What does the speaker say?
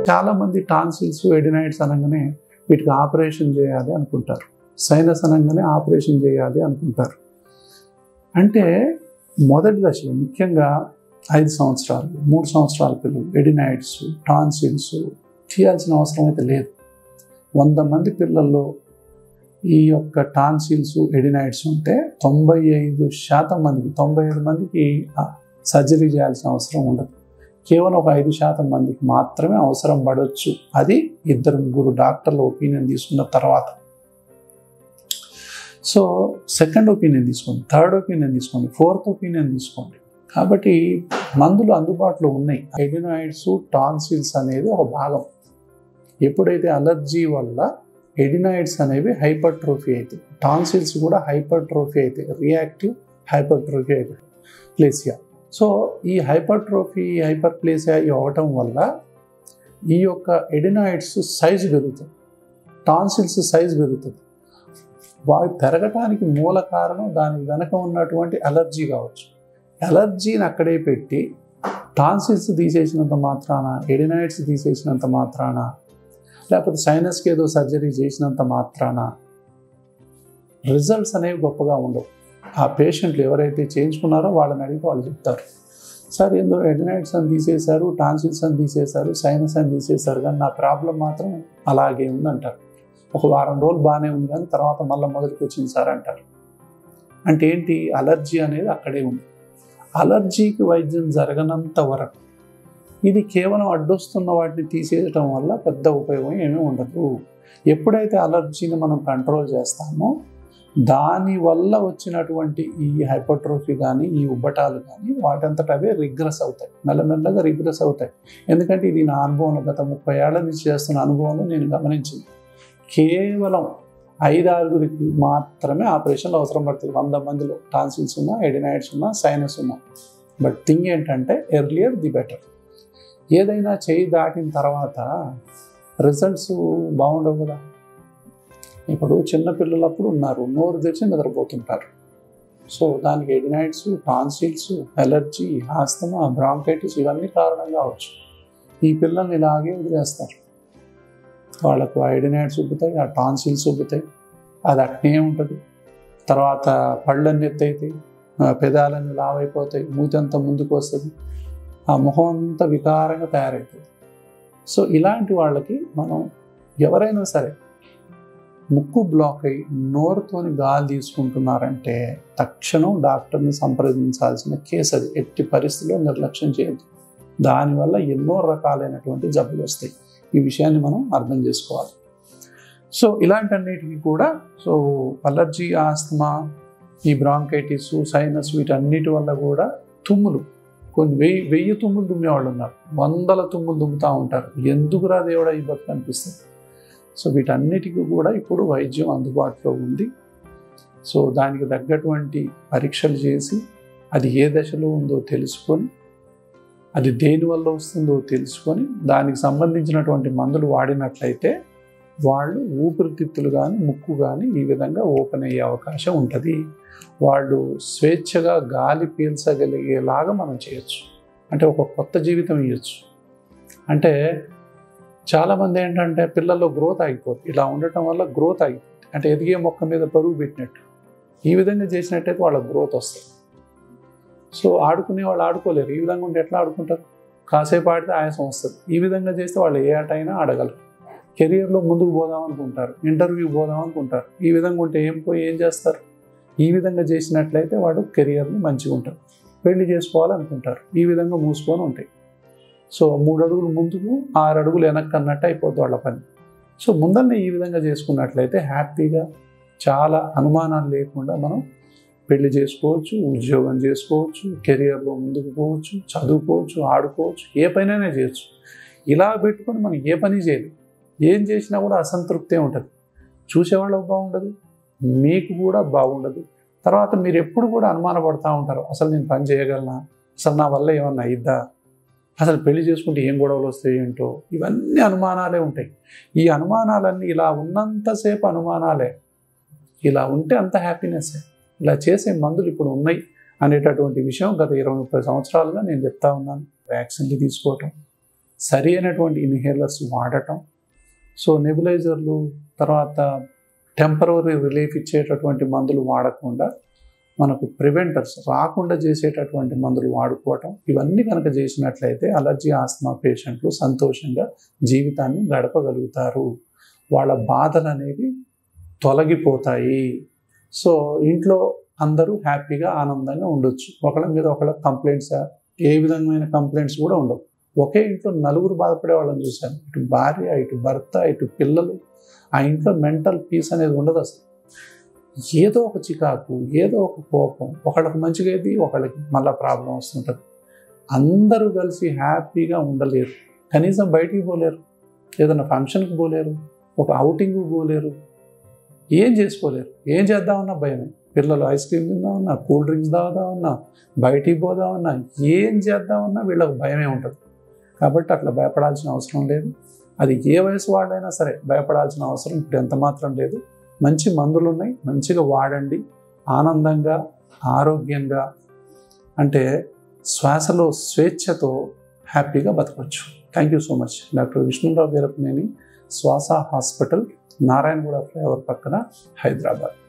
చాలామంది టాన్సిల్స్ ఎడినైడ్స్ అనగానే వీటికి ఆపరేషన్ చేయాలి అనుకుంటారు సైనస్ అనగానే ఆపరేషన్ చేయాలి అనుకుంటారు అంటే మొదటి దశలో ముఖ్యంగా ఐదు సంవత్సరాలు మూడు సంవత్సరాల పిల్లలు ఎడినైడ్స్ టాన్సిల్స్ చేయాల్సిన అవసరం అయితే లేదు వంద మంది పిల్లల్లో ఈ యొక్క టాన్సిల్స్ ఎడినైడ్స్ ఉంటే తొంభై ఐదు శాతం మందికి తొంభై ఐదు మందికి సర్జరీ చేయాల్సిన అవసరం ఉండదు కేవలం ఒక ఐదు శాతం మందికి మాత్రమే అవసరం పడవచ్చు అది ఇద్దరు ముగ్గురు డాక్టర్ల ఒపీనియన్ తీసుకున్న తర్వాత సో సెకండ్ ఒపీనియన్ తీసుకోండి థర్డ్ ఒపీనియన్ తీసుకోండి ఫోర్త్ ఒపీనియన్ తీసుకోండి కాబట్టి మందులు అందుబాటులో ఉన్నాయి ఎడినాయిడ్స్ టాన్సిల్స్ అనేది ఒక భాగం ఎప్పుడైతే అలర్జీ వల్ల ఎడినాయిడ్స్ అనేవి హైపర్ట్రోఫీ అవుతాయి టాన్సిల్స్ కూడా హైపర్ట్రోఫీ అవుతాయి రియాక్టివ్ హైపర్ట్రోఫీ అవుతాయి ప్లేసియా సో ఈ హైపర్ట్రోఫీ హైపర్ ప్లేసియా అవ్వటం వల్ల ఈ యొక్క ఎడినాయిడ్స్ సైజు పెరుగుతుంది టాన్సిల్స్ సైజు పెరుగుతుంది వాటి పెరగటానికి మూల కారణం దాని వెనక ఉన్నటువంటి అలర్జీ కావచ్చు అలర్జీని అక్కడే పెట్టి టాన్సిల్స్ తీసేసినంత మాత్రాన ఎడినాయిడ్స్ తీసేసినంత మాత్రాన లేకపోతే సైనస్కి ఏదో సర్జరీ చేసినంత మాత్రాన రిజల్ట్స్ అనేవి గొప్పగా ఉండవు ఆ పేషెంట్లు ఎవరైతే చేయించుకున్నారో వాళ్ళని అడిగితే వాళ్ళు చెప్తారు సార్ ఏందో ఎడినైట్స్ అని తీసేశారు టాన్సిల్స్ అని తీసేశారు సైనస్ అని తీసేశారు కానీ నా ప్రాబ్లం మాత్రం అలాగే ఉందంటారు ఒక వారం రోజులు బాగానే ఉంది కానీ తర్వాత మళ్ళీ మొదటికి వచ్చింది సార్ అంటారు అంటే ఏంటి అలర్జీ అనేది అక్కడే ఉంది అలర్జీకి వైద్యం జరగనంత వరకు ఇది కేవలం అడ్డొస్తున్న వాటిని తీసేయటం వల్ల పెద్ద ఉపయోగం ఏమీ ఉండదు ఎప్పుడైతే అలర్జీని మనం కంట్రోల్ చేస్తామో దానివల్ల వచ్చినటువంటి ఈ హైపర్ట్రోఫీ కానీ ఈ ఉబ్బటాలు కానీ వాటంతట అవే రిగ్రెస్ అవుతాయి మెల్లమెల్లగా రిగ్రెస్ అవుతాయి ఎందుకంటే ఇది నా అనుభవంలో గత ముప్పై ఏళ్ల నుంచి చేస్తున్న అనుభవంలో నేను గమనించింది కేవలం ఐదు ఆరుగురికి మాత్రమే ఆపరేషన్లు అవసరం పడుతుంది వంద మందిలో టాన్సిల్స్ ఉన్నా ఎడినైడ్స్ ఉన్నా సైనస్ ఉన్నా బట్ థింగ్ ఏంటంటే ఎర్లియర్ ది బెటర్ ఏదైనా చేయి దాటిన తర్వాత రిజల్ట్స్ బాగుండవు కదా ఇప్పుడు చిన్నపిల్లలప్పుడు ఉన్నారు నోరు తెరిచి నిద్రపోతుంటారు సో దానికి adenoids tonsils allergy asthma bronchitis ఇవన్నీ కారణం కావచ్చు ఈ పిల్లల్ని ఇలాగే వదిలేస్తారు వాళ్ళకు ఆ ఎడినైడ్స్ ఉబ్బుతాయి ఆ టాన్సిల్స్ ఉబ్బుతాయి అది అట్నే ఉంటుంది తర్వాత పళ్ళన్నీ ఎత్తైతాయి పెదాలన్నీ లావైపోతాయి మూతంతా ముందుకు వస్తుంది ఆ ముఖం అంతా వికారంగా తయారవుతుంది సో ఇలాంటి వాళ్ళకి మనం ఎవరైనా సరే ముక్కు బ్లాక్ అయి నోరుతోని గాలి తీసుకుంటున్నారంటే తక్షణం డాక్టర్ని సంప్రదించాల్సిన కేసు అది ఎట్టి పరిస్థితిలో నిర్లక్ష్యం చేయదు దానివల్ల ఎన్నో రకాలైనటువంటి జబ్బులు వస్తాయి ఈ విషయాన్ని మనం అర్థం చేసుకోవాలి సో ఇలాంటన్నిటికీ కూడా సో అలర్జీ ఆస్తమా ఈ బ్రాంకైటిస్ సైనస్ వీటన్నిటి వల్ల కూడా తుమ్ములు కొన్ని వెయ్యి వెయ్యి తుమ్ములు దుమ్మేవాళ్ళు ఉన్నారు వందల తుమ్ములు దుమ్ముతూ ఉంటారు ఎందుకురా దేవుడా ఈ బతుకు అనిపిస్తుంది సో వీటన్నిటికీ కూడా ఇప్పుడు వైద్యం అందుబాటులో ఉంది సో దానికి తగ్గటువంటి పరీక్షలు చేసి అది ఏ దశలో ఉందో తెలుసుకొని అది దేని వల్ల వస్తుందో తెలుసుకొని దానికి సంబంధించినటువంటి మందులు వాడినట్లయితే వాళ్ళు ఊపిరితిత్తులు కానీ ముక్కు కానీ ఈ విధంగా ఓపెన్ అయ్యే అవకాశం ఉంటుంది వాళ్ళు స్వేచ్ఛగా గాలి పీల్చగలిగేలాగా మనం చేయొచ్చు అంటే ఒక కొత్త జీవితం ఇవ్వచ్చు అంటే చాలామంది ఏంటంటే పిల్లల్లో గ్రోత్ ఆగిపోతుంది ఇలా ఉండటం వల్ల గ్రోత్ ఆగిపోతుంది అంటే ఎదిగే మొక్క మీద పరుగు పెట్టినట్టు ఈ విధంగా చేసినట్టయితే వాళ్ళ గ్రోత్ వస్తుంది సో ఆడుకునే వాళ్ళు ఆడుకోలేరు ఈ విధంగా ఉంటే ఎట్లా ఆడుకుంటారు కాసేపు ఆడితే ఆయాసం వస్తుంది ఈ విధంగా చేస్తే వాళ్ళు ఏ ఆట అయినా ఆడగలరు కెరియర్లో ముందుకు పోదాం అనుకుంటారు ఇంటర్వ్యూ పోదాం అనుకుంటారు ఈ విధంగా ఉంటే ఏం పోయి ఏం చేస్తారు ఈ విధంగా చేసినట్లయితే వాడు కెరియర్ని మంచిగా ఉంటారు పెళ్లి చేసుకోవాలనుకుంటారు ఈ విధంగా మూసుకొని ఉంటాయి సో మూడు అడుగులు ముందుకు ఆరు అడుగులు వెనక్కి అన్నట్టు అయిపోతుంది వాళ్ళ పని సో ముందరనే ఈ విధంగా చేసుకున్నట్లయితే హ్యాపీగా చాలా అనుమానాలు లేకుండా మనం పెళ్లి చేసుకోవచ్చు ఉద్యోగం చేసుకోవచ్చు కెరియర్లో ముందుకు పోవచ్చు చదువుకోవచ్చు ఆడుకోవచ్చు ఏ పనైనా చేయొచ్చు ఇలా పెట్టుకొని మనం ఏ పని చేయలేదు ఏం చేసినా కూడా అసంతృప్తే ఉంటుంది చూసేవాళ్ళకి బాగుండదు మీకు కూడా బాగుండదు తర్వాత మీరు ఎప్పుడు కూడా అనుమానపడతా ఉంటారు అసలు నేను పని చేయగలనా అసలు నా వల్ల ఏమన్నా అయిద్దా అసలు పెళ్లి చేసుకుంటే ఏం గొడవలు వస్తాయి ఏంటో ఇవన్నీ అనుమానాలే ఉంటాయి ఈ అనుమానాలన్నీ ఇలా ఉన్నంతసేపు అనుమానాలే ఇలా ఉంటే అంత హ్యాపీనెస్సే ఇలా చేసే మందులు ఇప్పుడు ఉన్నాయి అనేటటువంటి విషయం గత ఇరవై ముప్పై సంవత్సరాలుగా నేను చెప్తా ఉన్నాను వ్యాక్సిన్లు తీసుకోవటం సరి అయినటువంటి ఇన్హేలర్స్ వాడటం సో నెబులైజర్లు తర్వాత టెంపరరీ రిలీఫ్ ఇచ్చేటటువంటి మందులు వాడకుండా మనకు ప్రివెంటర్స్ రాకుండా చేసేటటువంటి మందులు వాడుకోవటం ఇవన్నీ కనుక చేసినట్లయితే అలర్జీ ఆస్మా పేషెంట్లు సంతోషంగా జీవితాన్ని గడపగలుగుతారు వాళ్ళ బాధలు అనేవి తొలగిపోతాయి సో ఇంట్లో అందరూ హ్యాపీగా ఆనందంగా ఉండొచ్చు ఒకళ్ళ మీద ఒకళ్ళ కంప్లైంట్స్ ఏ విధమైన కంప్లైంట్స్ కూడా ఉండవు ఒకే ఇంట్లో నలుగురు బాధపడే వాళ్ళని చూశాను ఇటు భార్య ఇటు భర్త ఇటు పిల్లలు ఆ ఇంట్లో మెంటల్ పీస్ అనేది ఉండదు అసలు ఏదో ఒక చికాకు ఏదో ఒక కోపం ఒకళ్ళకి మంచిగా అయితే ఒకళ్ళకి మళ్ళీ ప్రాబ్లం వస్తుంటుంది అందరూ కలిసి హ్యాపీగా ఉండలేరు కనీసం బయటికి పోలేరు ఏదైనా ఫంక్షన్కి పోలేరు ఒక అవుటింగ్కి పోలేరు ఏం చేసుకోలేరు ఏం చేద్దామన్నా భయమే పిల్లలు ఐస్ క్రీమ్ తిందామన్నా కూల్ డ్రింక్స్ తాగుదామన్నా బయటికి పోదామన్నా ఏం చేద్దామన్నా వీళ్ళకి భయమే ఉంటుంది కాబట్టి అట్లా భయపడాల్సిన అవసరం లేదు అది ఏ వయసు వాళ్ళైనా సరే భయపడాల్సిన అవసరం ఇప్పుడు ఎంత మాత్రం లేదు మంచి మందులు ఉన్నాయి మంచిగా వాడండి ఆనందంగా ఆరోగ్యంగా అంటే శ్వాసలో స్వేచ్ఛతో హ్యాపీగా బతకవచ్చు thank you so much doctor Vishnurao Veerapaneni Swasa hospital Narayanguda flyover పక్కన హైదరాబాద్